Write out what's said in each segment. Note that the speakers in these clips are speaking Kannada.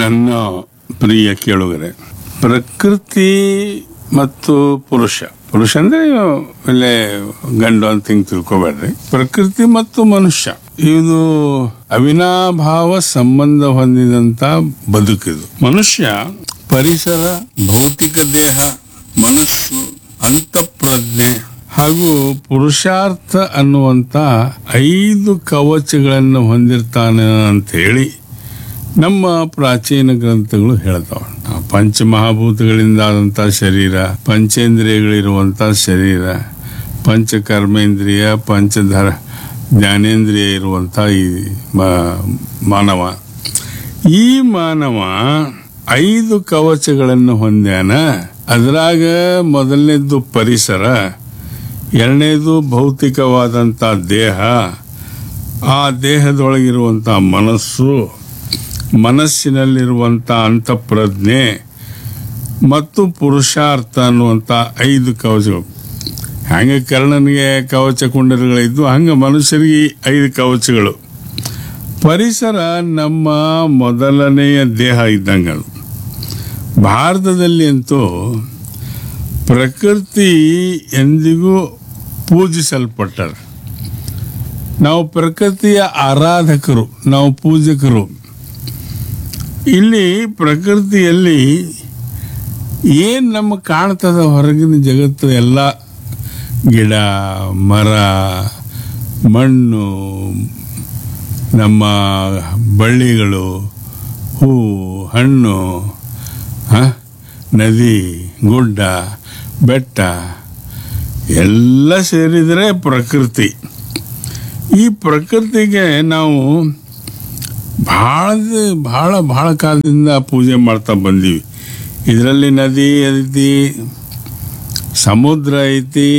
ನನ್ನ ಪ್ರಿಯ ಕೇಳುಗರೆ ಪ್ರಕೃತಿ ಮತ್ತು ಪುರುಷ ಪುರುಷ ಅಂದ್ರೆ ಒಳ್ಳೆ ಗಂಡು ಅಂತ ಹಿಂಗ್ ತಿಳ್ಕೊಬೇಡ್ರಿ ಪ್ರಕೃತಿ ಮತ್ತು ಮನುಷ್ಯ ಇದು ಅವಿನಾಭಾವ ಸಂಬಂಧ ಹೊಂದಿದಂತ ಬದುಕಿದು ಮನುಷ್ಯ ಪರಿಸರ ಭೌತಿಕ ದೇಹ ಮನಸ್ಸು ಅಂತಃಪ್ರಜ್ಞೆ ಹಾಗೂ ಪುರುಷಾರ್ಥ ಅನ್ನುವಂತ ಐದು ಕವಚಗಳನ್ನು ಹೊಂದಿರ್ತಾನೆ ಅಂತ ಹೇಳಿ ನಮ್ಮ ಪ್ರಾಚೀನ ಗ್ರಂಥಗಳು ಹೇಳ್ತಾವ ಪಂಚಮಹಾಭೂತಗಳಿಂದ ಆದಂತ ಶರೀರ ಪಂಚೇಂದ್ರಿಯಗಳಿರುವಂತ ಶರೀರ ಪಂಚಕರ್ಮೇಂದ್ರಿಯ ಪಂಚಧರ ಜ್ಞಾನೇಂದ್ರಿಯ ಇರುವಂತ ಈ ಮ- ಮಾನವ ಈ ಮಾನವ ಐದು ಕವಚಗಳನ್ನು ಹೊಂದ್ಯಾನ ಅದ್ರಾಗ ಮೊದಲನೇದ್ದು ಪರಿಸರ ಎರಡನೇದು ಭೌತಿಕವಾದಂಥ ದೇಹ ಆ ದೇಹದೊಳಗಿರುವಂಥ ಮನಸ್ಸು ಮನಸ್ಸಿನಲ್ಲಿರುವಂಥ ಅಂತಃಪ್ರಜ್ಞೆ ಮತ್ತು ಪುರುಷಾರ್ಥ ಅನ್ನುವಂಥ ಐದು ಕವಚಗಳು ಹಂಗೆ ಕರ್ಣನಿಗೆ ಕವಚ ಕುಂಡಲಗಳಿದ್ದು ಹಂಗೆ ಮನುಷ್ಯರಿಗೆ ಈ ಐದು ಕವಚಗಳು ಪರಿಸರ ನಮ್ಮ ಮೊದಲನೆಯ ದೇಹ ಇದ್ದಂಗೆ ಅದು ಭಾರತದಲ್ಲಿ ಅಂತೂ ಪ್ರಕೃತಿ ಎಂದಿಗೂ ಪೂಜಿಸಲ್ಪಟ್ಟರು ನಾವು ಪ್ರಕೃತಿಯ ಆರಾಧಕರು ನಾವು ಪೂಜಕರು ಇಲ್ಲಿ ಪ್ರಕೃತಿಯಲ್ಲಿ ಏನು ನಮ್ಮ ಕಾಣ್ತದ ಹೊರಗಿನ ಜಗತ್ತು ಎಲ್ಲ ಗಿಡ ಮರ ಮಣ್ಣು ನಮ್ಮ ಬಳ್ಳಿಗಳು ಹೂವು ಹಣ್ಣು ಹ? ನದಿ ಗುಡ್ಡ ಬೆಟ್ಟ ಎಲ್ಲ ಸೇರಿದರೆ ಪ್ರಕೃತಿ ಈ ಪ್ರಕೃತಿಗೆ ನಾವು ಭಾಳ ಭಾಳ ಭಾಳ ಕಾಲದಿಂದ ಪೂಜೆ ಮಾಡ್ತಾ ಬಂದೀವಿ ಇದರಲ್ಲಿ ನದಿ ಐತಿ ಸಮುದ್ರ ಐತಿ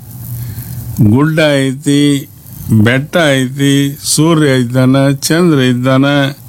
ಗುಡ್ಡ ಐತಿ ಬೆಟ್ಟ ಐತಿ ಸೂರ್ಯ ಇದ್ದಾನ ಚಂದ್ರ ಇದ್ದಾನ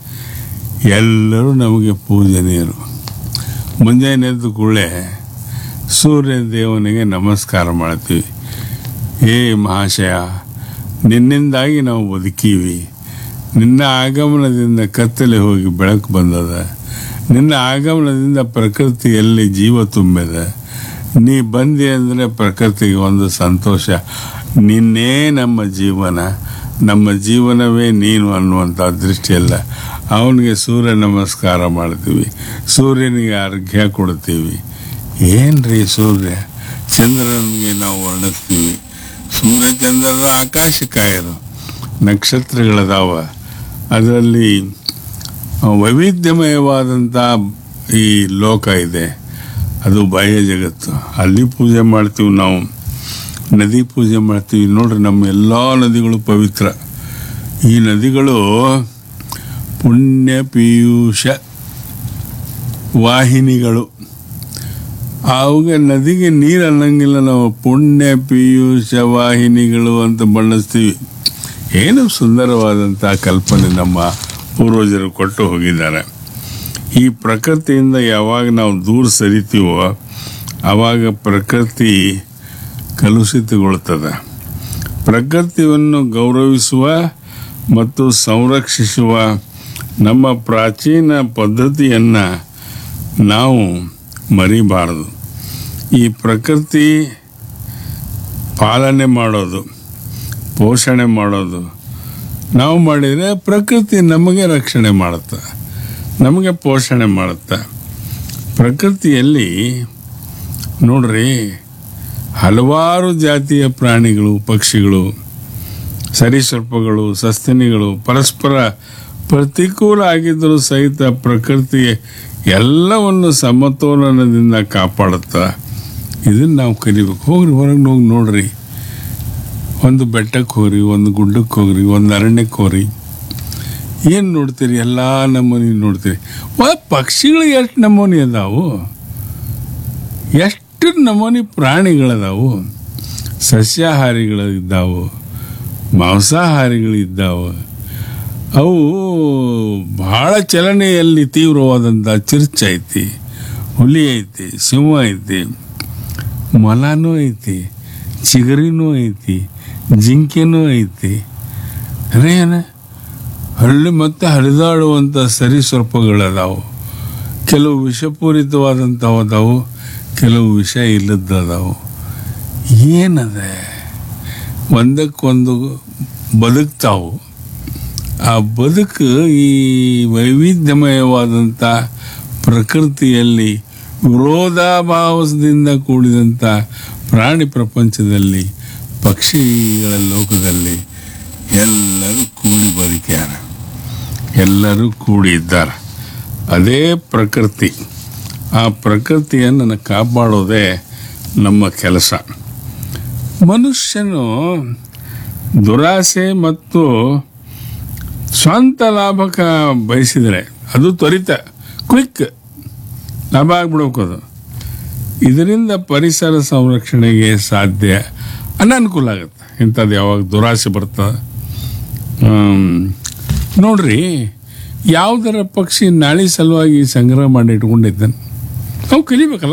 ಎಲ್ಲರೂ ನಮಗೆ ಪೂಜನೀಯರು ಮುಂಜಾನೆ ಎದ್ದು ಕೂಡಲೇ ಸೂರ್ಯ ದೇವನಿಗೆ ನಮಸ್ಕಾರ ಮಾಡ್ತೀವಿ ಏ ಮಹಾಶಯ ನಿನ್ನಿಂದಾಗಿ ನಾವು ಬದುಕೀವಿ ನಿನ್ನ ಆಗಮನದಿಂದ ಕತ್ತಲೆ ಹೋಗಿ ಬೆಳಕು ಬಂದದ ನಿನ್ನ ಆಗಮನದಿಂದ ಪ್ರಕೃತಿಯಲ್ಲಿ ಜೀವ ತುಂಬಿದ ನೀ ಬಂದಿ ಅಂದರೆ ಪ್ರಕೃತಿಗೆ ಒಂದು ಸಂತೋಷ ನಿನ್ನೇ ನಮ್ಮ ಜೀವನ ನಮ್ಮ ಜೀವನವೇ ನೀನು ಅನ್ನುವಂಥ ದೃಷ್ಟಿಯಲ್ಲ ಅವನಿಗೆ ಸೂರ್ಯ ನಮಸ್ಕಾರ ಮಾಡ್ತೀವಿ ಸೂರ್ಯನಿಗೆ ಅರ್ಘ್ಯ ಕೊಡ್ತೀವಿ ಏನ್ರಿ ಸೂರ್ಯ ಚಂದ್ರನಿಗೆ ನಾವು ವರ್ಣಿಸ್ತೀವಿ ಸೂರ್ಯ ಚಂದ್ರನ ಆಕಾಶಕ್ಕಾಯರು ನಕ್ಷತ್ರಗಳದಾವ ಅದರಲ್ಲಿ ವೈವಿಧ್ಯಮಯವಾದಂಥ ಈ ಲೋಕ ಇದೆ ಅದು ಬಾಹ್ಯ ಜಗತ್ತು ಅಲ್ಲಿ ಪೂಜೆ ಮಾಡ್ತೀವಿ ನಾವು ನದಿ ಪೂಜೆ ಮಾಡ್ತೀವಿ ನೋಡ್ರಿ ನಮ್ಮ ಎಲ್ಲ ನದಿಗಳು ಪವಿತ್ರ ಈ ನದಿಗಳು ಪುಣ್ಯ ಪೀಯೂಷ ವಾಹಿನಿಗಳು ಅವಾಗ ನದಿಗೆ ನೀರು ಅನ್ನಂಗಿಲ್ಲ ನಾವು ಪುಣ್ಯ ಪೀಯೂಷ ವಾಹಿನಿಗಳು ಅಂತ ಬಣ್ಣಿಸ್ತೀವಿ ಏನು ಸುಂದರವಾದಂಥ ಕಲ್ಪನೆ ನಮ್ಮ ಪೂರ್ವಜರು ಕೊಟ್ಟು ಹೋಗಿದ್ದಾರೆ ಈ ಪ್ರಕೃತಿಯಿಂದ ಯಾವಾಗ ನಾವು ದೂರ ಸರಿತೀವೋ ಆವಾಗ ಪ್ರಕೃತಿ ಕಲುಷಿತಗೊಳ್ತದೆ ಪ್ರಕೃತಿಯನ್ನು ಗೌರವಿಸುವ ಮತ್ತು ಸಂರಕ್ಷಿಸುವ ನಮ್ಮ ಪ್ರಾಚೀನ ಪದ್ಧತಿಯನ್ನು ನಾವು ಮರಿಬಾರದು ಈ ಪ್ರಕೃತಿ ಪಾಲನೆ ಮಾಡೋದು ಪೋಷಣೆ ಮಾಡೋದು ನಾವು ಮಾಡಿದರೆ ಪ್ರಕೃತಿ ನಮಗೆ ರಕ್ಷಣೆ ಮಾಡುತ್ತೆ ನಮಗೆ ಪೋಷಣೆ ಮಾಡುತ್ತೆ ಪ್ರಕೃತಿಯಲ್ಲಿ ನೋಡ್ರಿ ಹಲವಾರು ಜಾತಿಯ ಪ್ರಾಣಿಗಳು ಪಕ್ಷಿಗಳು ಸರೀಸೃಪಗಳು ಸಸ್ತನಿಗಳು ಪರಸ್ಪರ ಪ್ರತಿಕೂಲ ಆಗಿದ್ದರೂ ಸಹಿತ ಪ್ರಕೃತಿ ಎಲ್ಲವನ್ನು ಸಮತೋಲನದಿಂದ ಕಾಪಾಡುತ್ತಾ ಇದನ್ನು ನಾವು ಕಲಿಬೇಕು ಹೋಗ್ರಿ ಹೊರಗೆ ಹೋಗಿ ನೋಡ್ರಿ ಒಂದು ಬೆಟ್ಟಕ್ಕೆ ಹೋಗ್ರಿ ಒಂದು ಗುಡ್ಡಕ್ಕೆ ಹೋಗ್ರಿ ಒಂದು ಅರಣ್ಯಕ್ಕೆ ಹೋಗ್ರಿ ಏನು ನೋಡ್ತೀರಿ ಎಲ್ಲ ನಮೂನಿ ನೋಡ್ತೀರಿ ವ ಪಕ್ಷಿಗಳು ಎಷ್ಟು ನಮೂನಿ ಅದಾವು ಎಷ್ಟು ನಮೂನಿ ಪ್ರಾಣಿಗಳದಾವು ಸಸ್ಯಾಹಾರಿಗಳಿದ್ದಾವು ಮಾಂಸಾಹಾರಿಗಳಿದ್ದಾವೆ ಅವು ಬಹಳ ಚಲನೆಯಲ್ಲಿ ತೀವ್ರವಾದಂಥ ಚಿರ್ಚ್ ಐತಿ ಹುಲಿ ಐತಿ ಸಿಂಹ ಐತಿ ಮೊಲನೂ ಐತಿ ಚಿಗರಿನೂ ಐತಿ ಜಿಂಕೆನೂ ಐತಿ ಅದೇನ ಹಳ್ಳಿ ಮತ್ತು ಹರಿದಾಡುವಂಥ ಸರೀಸೃಪಗಳದಾವು ಕೆಲವು ವಿಷಪೂರಿತವಾದಂಥವು ಅದಾವು ಕೆಲವು ವಿಷ ಇಲ್ಲದದಾವು ಏನದೆ ಒಂದಕ್ಕೊಂದು ಬದುಕ್ತಾವು ಆ ಬದುಕು ಈ ವೈವಿಧ್ಯಮಯವಾದಂಥ ಪ್ರಕೃತಿಯಲ್ಲಿ ವಿರೋಧಾಭಾವದಿಂದ ಕೂಡಿದಂಥ ಪ್ರಾಣಿ ಪ್ರಪಂಚದಲ್ಲಿ ಪಕ್ಷಿಗಳ ಲೋಕದಲ್ಲಿ ಎಲ್ಲರೂ ಕೂಡಿ ಬದುಕ್ಯಾರ ಎಲ್ಲರೂ ಕೂಡಿ ಇದ್ದಾರೆ ಅದೇ ಪ್ರಕೃತಿ ಆ ಪ್ರಕೃತಿಯನ್ನು ಕಾಪಾಡೋದೇ ನಮ್ಮ ಕೆಲಸ ಮನುಷ್ಯನು ದುರಾಸೆ ಮತ್ತು ಸ್ವಂತ ಲಾಭಕ್ಕೆ ಬಯಸಿದರೆ ಅದು ತ್ವರಿತ ಕ್ವಿಕ್ ಲಾಭ ಆಗ್ಬಿಡ್ಬೇಕು ಅದು ಇದರಿಂದ ಪರಿಸರ ಸಂರಕ್ಷಣೆಗೆ ಸಾಧ್ಯ ಅನನುಕೂಲ ಆಗುತ್ತೆ ಇಂಥದ್ದು ಯಾವಾಗ ದುರಾಸೆ ಬರ್ತದೆ ಆಮ್, ನೋಡ್ರಿ ಯಾವುದರ ಪಕ್ಷಿ ನಾಳೆ ಸಲುವಾಗಿ ಸಂಗ್ರಹ ಮಾಡಿ ಇಟ್ಕೊಂಡಿದ್ದಾನೆ ನಾವು ಕಲಿಬೇಕಲ್ಲ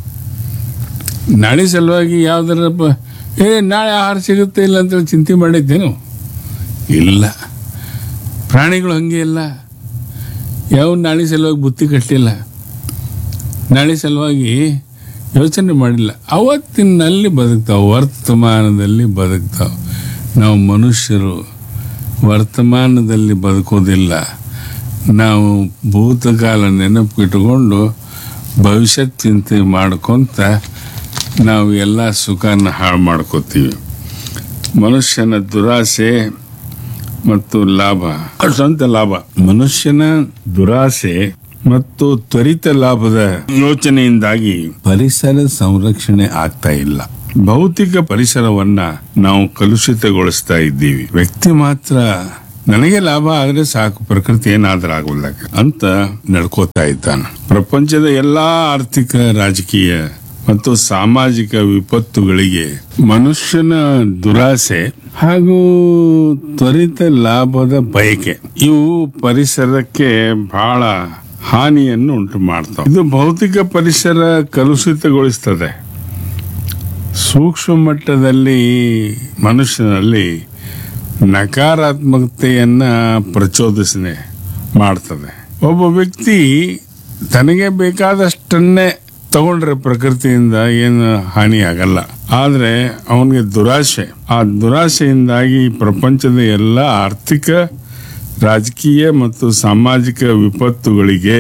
ನಾಳೆ ಸಲುವಾಗಿ ಯಾವ್ದಾರ ಪ- ಏ ನಾಳೆ ಆಹಾರ ಸಿಗುತ್ತೆ ಇಲ್ಲ ಅಂತೇಳಿ ಚಿಂತೆ ಮಾಡಿದ್ದೇನು ಇಲ್ಲ ಪ್ರಾಣಿಗಳು ಹಂಗೆ ಇಲ್ಲ ಯಾವ ನಾಳೆ ಸಲುವಾಗಿ ಬುತ್ತಿ ಕಟ್ಟಲಿಲ್ಲ ನಾಳೆ ಸಲುವಾಗಿ ಯೋಚನೆ ಮಾಡಿಲ್ಲ ಅವತ್ತಿನಲ್ಲಿ ಬದುಕ್ತಾವೆ ವರ್ತಮಾನದಲ್ಲಿ ಚಿಂತಿಸ್ತಾವೆ ನಾವು ಮನುಷ್ಯರು ವರ್ತಮಾನದಲ್ಲಿ ಬದುಕೋದಿಲ್ಲ ನಾವು ಭೂತಕಾಲ ನೆನಪಿಟ್ಕೊಂಡು ಭವಿಷ್ಯತ್ ಚಿಂತೆ ಮಾಡ್ಕೊಂತ ನಾವು ಎಲ್ಲ ಸುಖನ ಹಾಳು ಮಾಡ್ಕೋತೀವಿ ಮನುಷ್ಯನ ದುರಾಸೆ ಮತ್ತು ಲಾಭ ಸ್ವಂತ ಲಾಭ ಮನುಷ್ಯನ ದುರಾಸೆ ಮತ್ತು ತ್ವರಿತ ಲಾಭದ ಯೋಚನೆಯಿಂದಾಗಿ ಪರಿಸರ ಸಂರಕ್ಷಣೆ ಆಗ್ತಾ ಇಲ್ಲ ಭೌತಿಕ ಪರಿಸರವನ್ನ ನಾವು ಕಲುಷಿತಗೊಳಿಸ್ತಾ ಇದ್ದೀವಿ ವ್ಯಕ್ತಿ ಮಾತ್ರ ನನಗೆ ಲಾಭ ಆದ್ರೆ ಸಾಕು ಪ್ರಕೃತಿ ಏನಾದ್ರೂ ಆಗೋಲ್ಲ ಅಂತ ನಡ್ಕೋತಾ ಇದ್ದಾನೆ ಪ್ರಪಂಚದ ಎಲ್ಲಾ ಆರ್ಥಿಕ ರಾಜಕೀಯ ಮತ್ತು ಸಾಮಾಜಿಕ ವಿಪತ್ತುಗಳಿಗೆ ಮನುಷ್ಯನ ದುರಾಸೆ ಹಾಗೂ ತ್ವರಿತ ಲಾಭದ ಬಯಕೆ ಇವು ಪರಿಸರಕ್ಕೆ ಬಹಳ ಹಾನಿಯನ್ನು ಉಂಟು ಮಾಡ್ತಾವೆ ಇದು ಭೌತಿಕ ಪರಿಸರ ಕಲುಷಿತಗೊಳಿಸ್ತದೆ ಸೂಕ್ಷ್ಮ ಮಟ್ಟದಲ್ಲಿ ಮನುಷ್ಯನಲ್ಲಿ ನಕಾರಾತ್ಮಕತೆಯನ್ನ ಪ್ರಚೋದಿಸನೆ ಮಾಡ್ತದೆ ಒಬ್ಬ ವ್ಯಕ್ತಿ ತನಗೆ ಬೇಕಾದಷ್ಟನ್ನೇ ತಗೊಂಡ್ರೆ ಪ್ರಕೃತಿಯಿಂದ ಏನು ಹಾನಿ ಆಗಲ್ಲ ಆದ್ರೆ ಅವನಿಗೆ ದುರಾಶೆ ಆ ದುರಾಶೆಯಿಂದಾಗಿ ಪ್ರಪಂಚದ ಎಲ್ಲ ಆರ್ಥಿಕ ರಾಜಕೀಯ ಮತ್ತು ಸಾಮಾಜಿಕ ವಿಪತ್ತುಗಳಿಗೆ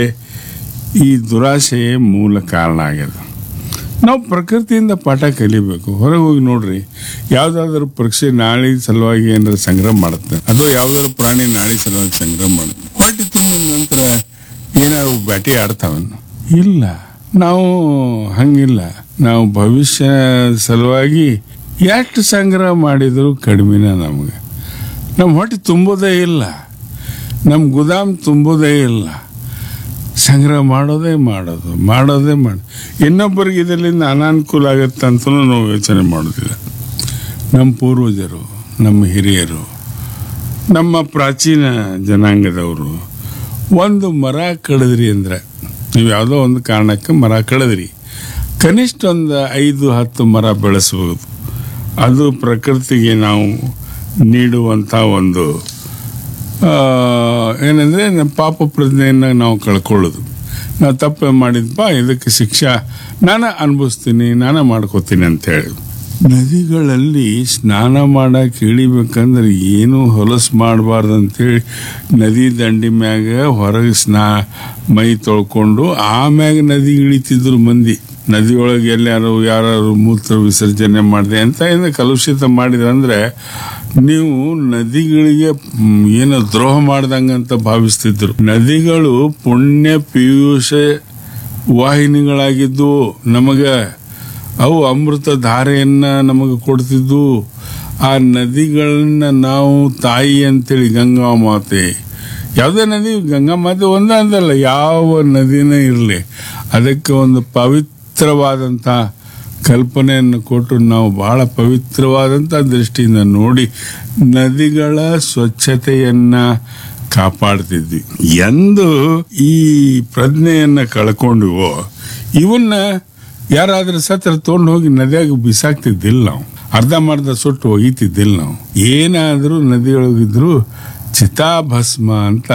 ಈ ದುರಾಶೆಯೇ ಮೂಲ ಕಾರಣ ಆಗಿದೆ ನಾವು ಪ್ರಕೃತಿಯಿಂದ ಪಾಠ ಕಲಿಬೇಕು ಹೊರಗೆ ಹೋಗಿ ನೋಡ್ರಿ ಯಾವ್ದಾದ್ರು ಪರೀಕ್ಷೆ ನಾಳೆ ಸಲುವಾಗಿ ಏನಾರ ಸಂಗ್ರಹ ಮಾಡುತ್ತೆ ಅಥವಾ ಯಾವ್ದಾದ್ರು ಪ್ರಾಣಿ ನಾಳೆ ಸಲುವಾಗಿ ಸಂಗ್ರಹ ಮಾಡುತ್ತೆ ಹೊಟ್ಟೆ ತುಂಬಿದ ನಂತರ ಏನಾದ್ರು ಬ್ಯಾಟಿ ಆಡ್ತಾವನ್ನ ಇಲ್ಲ ನಾವು ಹಂಗಿಲ್ಲ ನಾವು ಭವಿಷ್ಯ ಸಲುವಾಗಿ ಎಷ್ಟು ಸಂಗ್ರಹ ಮಾಡಿದ್ರು ಕಡಿಮೆನ ನಮಗೆ ನಮ್ಮ ಹೊಟ್ಟೆ ತುಂಬೋದೇ ಇಲ್ಲ ನಮ್ಮ ಗುದಾಮ್ ತುಂಬೋದೇ ಇಲ್ಲ ಸಂಗ್ರಹ ಮಾಡೋದೇ ಮಾಡೋದು ಮಾಡೋದೇ ಮಾಡಿ ಇನ್ನೊಬ್ಬರಿಗೆ ಇದರಿಂದ ಅನಾನುಕೂಲ ಆಗುತ್ತೆ ಅಂತಲೂ ನಾವು ಯೋಚನೆ ಮಾಡೋದಿಲ್ಲ ನಮ್ಮ ಪೂರ್ವಜರು ನಮ್ಮ ಹಿರಿಯರು ನಮ್ಮ ಪ್ರಾಚೀನ ಜನಾಂಗದವರು ಒಂದು ಮರ ಕಡಿದ್ರಿ ಅಂದರೆ ನೀವು ಯಾವುದೋ ಒಂದು ಕಾರಣಕ್ಕೆ ಮರ ಕಡಿದ್ರಿ ಕನಿಷ್ಠ ಒಂದು ಐದು ಹತ್ತು ಮರ ಬೆಳೆಸಬಹುದು ಅದು ಪ್ರಕೃತಿಗೆ ನಾವು ನೀಡುವಂಥ ಒಂದು ಆ, ಏನಂದ್ರೆ ನಮ್ಮ ಪಾಪ ಪ್ರಜ್ಞೆಯನ್ನು ನಾವು ಕಳ್ಕೊಳ್ಳೋದು ನಾವು ತಪ್ಪು ಮಾಡಿದ್ಪಾ ಇದಕ್ಕೆ ಶಿಕ್ಷಾ ನಾನು ಅನುಭವಿಸ್ತೀನಿ ನಾನು ಮಾಡ್ಕೋತೀನಿ ಅಂತ ಹೇಳಿ ನದಿಗಳಲ್ಲಿ ಸ್ನಾನ ಮಾಡಕ್ಕೆ ಇಳಿಬೇಕಂದ್ರೆ ಏನು ಹೊಲಸು ಮಾಡಬಾರ್ದು ಅಂತೇಳಿ ನದಿ ದಂಡಿ ಮ್ಯಾಗ ಹೊರಗೆ ಸ್ನಾ ಮೈ ತೊಳ್ಕೊಂಡು ಆಮ್ಯಾಗ ನದಿ ಇಳಿತಿದ್ರು ಮಂದಿ ನದಿಯೊಳಗೆ ಎಲ್ಲಾರು ಯಾರು ಮೂತ್ರ ವಿಸರ್ಜನೆ ಮಾಡಿದೆ ಅಂತ ಏನು ಕಲುಷಿತ ಮಾಡಿದ್ರಂದ್ರೆ ನೀವು ನದಿಗಳಿಗೆ ಮ್, ಏನೋ ದ್ರೋಹ ಮಾಡ್ದಂಗಂತ ಭಾವಿಸ್ತಿದ್ರು ನದಿಗಳು ಪುಣ್ಯ ಪಿಯೂಷ ವಾಹಿನಿಗಳಾಗಿದ್ದು ನಮಗ ಅವು ಅಮೃತ ಧಾರೆಯನ್ನ ನಮಗೆ ಕೊಡ್ತಿದ್ವು ಆ ನದಿಗಳನ್ನ ನಾವು ತಾಯಿ ಅಂತೇಳಿ ಗಂಗಾ ಮಾತೆ ಯಾವುದೇ ನದಿ ಗಂಗಾ ಮಾತೆ ಒಂದೇ ಅಂದಲ್ಲ ಯಾವ ನದಿನೇ ಇರಲಿ ಅದಕ್ಕೆ ಒಂದು ಪವಿತ್ರವಾದಂಥ ಕಲ್ಪನೆಯನ್ನು ಕೊಟ್ಟು ನಾವು ಬಹಳ ಪವಿತ್ರವಾದಂಥ ದೃಷ್ಟಿಯಿಂದ ನೋಡಿ ನದಿಗಳ ಸ್ವಚ್ಛತೆಯನ್ನ ಕಾಪಾಡ್ತಿದ್ವಿ ಎಂದು ಈ ಪ್ರಜ್ಞೆಯನ್ನ ಕಳ್ಕೊಂಡಿವೋ ಇವನ್ನ ಯಾರಾದ್ರೂ ಸತ್ರ ತೊಗೊಂಡು ಹೋಗಿ ನದಿಯಾಗ ಬಿಸಾಕ್ತಿದ್ದಿಲ್ಲ ನಾವು ಅರ್ಧಂಬರ್ಧ ಸುಟ್ಟು ಒಗಿತಿದ್ದಿಲ್ಲ ನಾವು ಏನಾದರೂ ನದಿಯೊಳಗಿದ್ರು ಚಿತಾಭಸ್ಮ ಅಂತ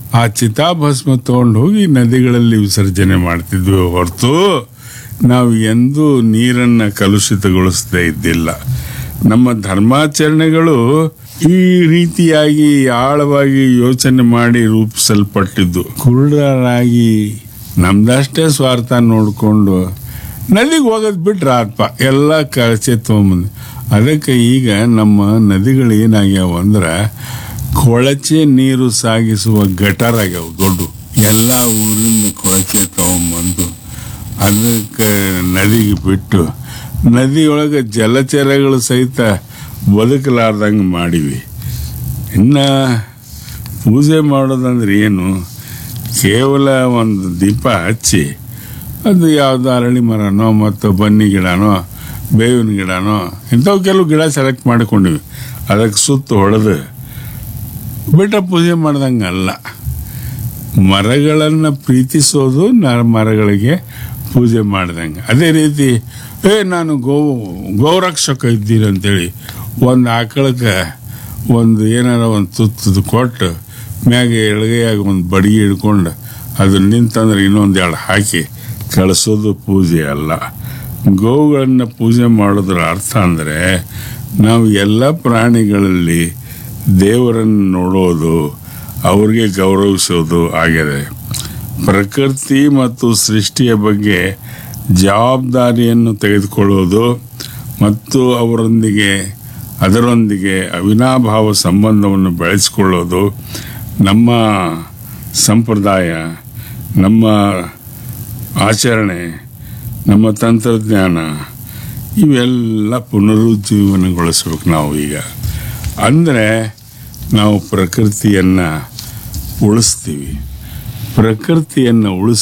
ಆ ಚಿತಾಭಸ್ಮ ತಗೊಂಡು ಹೋಗಿ ನದಿಗಳಲ್ಲಿ ವಿಸರ್ಜನೆ ಮಾಡ್ತಿದ್ವಿ ಹೊರತು ನಾವು ಎಂದೂ ನೀರನ್ನು ಕಲುಷಿತಗೊಳಿಸದೇ ಇದ್ದಿಲ್ಲ ನಮ್ಮ ಧರ್ಮಾಚರಣೆಗಳು ಈ ರೀತಿಯಾಗಿ ಆಳವಾಗಿ ಯೋಚನೆ ಮಾಡಿ ರೂಪಿಸಲ್ಪಟ್ಟಿದ್ದು ಕುರುಡರಾಗಿ ನಮ್ದಷ್ಟೇ ಸ್ವಾರ್ಥ ನೋಡಿಕೊಂಡು ನದಿಗೆ ಹೋಗೋದು ಬಿಟ್ರೆ ಆತ್ಪ ಎಲ್ಲ ಕಳಚೆ ತೊಗೊಂಬಂದು ಅದಕ್ಕೆ ಈಗ ನಮ್ಮ ನದಿಗಳು ಏನಾಗ್ಯಾವ ಅಂದ್ರೆ ಕೊಳಚೆ ನೀರು ಸಾಗಿಸುವ ಗಟಾರ್ ಆಗ್ಯಾವ ದೊಡ್ಡ ಎಲ್ಲ ಊರಿನ ಕೊಳಚೆ ತಗೊಂಬಂದು ಅದಕ್ಕೆ ನದಿಗೆ ಬಿಟ್ಟು ನದಿಯೊಳಗೆ ಜಲಚರಗಳು ಸಹಿತ ಬದುಕಲಾರ್ದಂಗೆ ಮಾಡಿವಿ ಇನ್ನು ಪೂಜೆ ಮಾಡೋದಂದ್ರೆ ಏನು ಕೇವಲ ಒಂದು ದೀಪ ಹಚ್ಚಿ ಅದು ಯಾವ್ದು ಅರಳಿ ಮರನೋ ಮತ್ತು ಬನ್ನಿ ಗಿಡನೋ ಬೇವಿನ ಗಿಡನೋ ಇಂಥವು ಕೆಲವು ಗಿಡ ಸೆಲೆಕ್ಟ್ ಮಾಡಿಕೊಂಡಿವಿ ಅದಕ್ಕೆ ಸುತ್ತು ಹೊಡೆದು ಬಿಟ್ಟ ಪೂಜೆ ಮಾಡ್ದಂಗೆ ಅಲ್ಲ ಮರಗಳನ್ನು ಪ್ರೀತಿಸೋದು ನ ಮರಗಳಿಗೆ ಪೂಜೆ ಮಾಡ್ದಂಗೆ ಅದೇ ರೀತಿ ಏ ನಾನು ಗೋ ಗೋರಕ್ಷಕ ಇದ್ದೀನಿ ಅಂತೇಳಿ ಒಂದು ಆಕಳಕ್ಕೆ ಒಂದು ಏನಾರ ಒಂದು ತುತ್ತದು ಕೊಟ್ಟು ಮ್ಯಾಗೆ ಎಳಗೈಯಾಗಿ ಒಂದು ಬಡಿಗೆ ಹಿಡ್ಕೊಂಡು ಅದು ನಿಂತಂದ್ರೆ ಇನ್ನೊಂದು ಎರಡು ಹಾಕಿ ಕಳಿಸೋದು ಪೂಜೆ ಅಲ್ಲ ಗೋವುಗಳನ್ನು ಪೂಜೆ ಮಾಡೋದ್ರ ಅರ್ಥ ಅಂದರೆ ನಾವು ಎಲ್ಲ ಪ್ರಾಣಿಗಳಲ್ಲಿ ದೇವರನ್ನು ನೋಡೋದು ಅವ್ರಿಗೆ ಗೌರವಿಸೋದು ಆಗಿದೆ ಪ್ರಕೃತಿ ಮತ್ತು ಸೃಷ್ಟಿಯ ಬಗ್ಗೆ ಜವಾಬ್ದಾರಿಯನ್ನು ತೆಗೆದುಕೊಳ್ಳೋದು ಮತ್ತು ಅವರೊಂದಿಗೆ ಅದರೊಂದಿಗೆ ಅವಿನಾಭಾವ ಸಂಬಂಧವನ್ನು ಬೆಳೆಸಿಕೊಳ್ಳೋದು ನಮ್ಮ ಸಂಪ್ರದಾಯ ನಮ್ಮ ಆಚರಣೆ ನಮ್ಮ ತಂತ್ರಜ್ಞಾನ ಇವೆಲ್ಲ ಪುನರುಜ್ಜೀವನಗೊಳಿಸ್ಬೇಕು ನಾವು ಈಗ ಅಂದರೆ ನಾವು ಪ್ರಕೃತಿಯನ್ನು ಉಳಿಸ್ತೀವಿ ಪ್ರಕೃತಿಯನ್ನು ಉಳಿಸ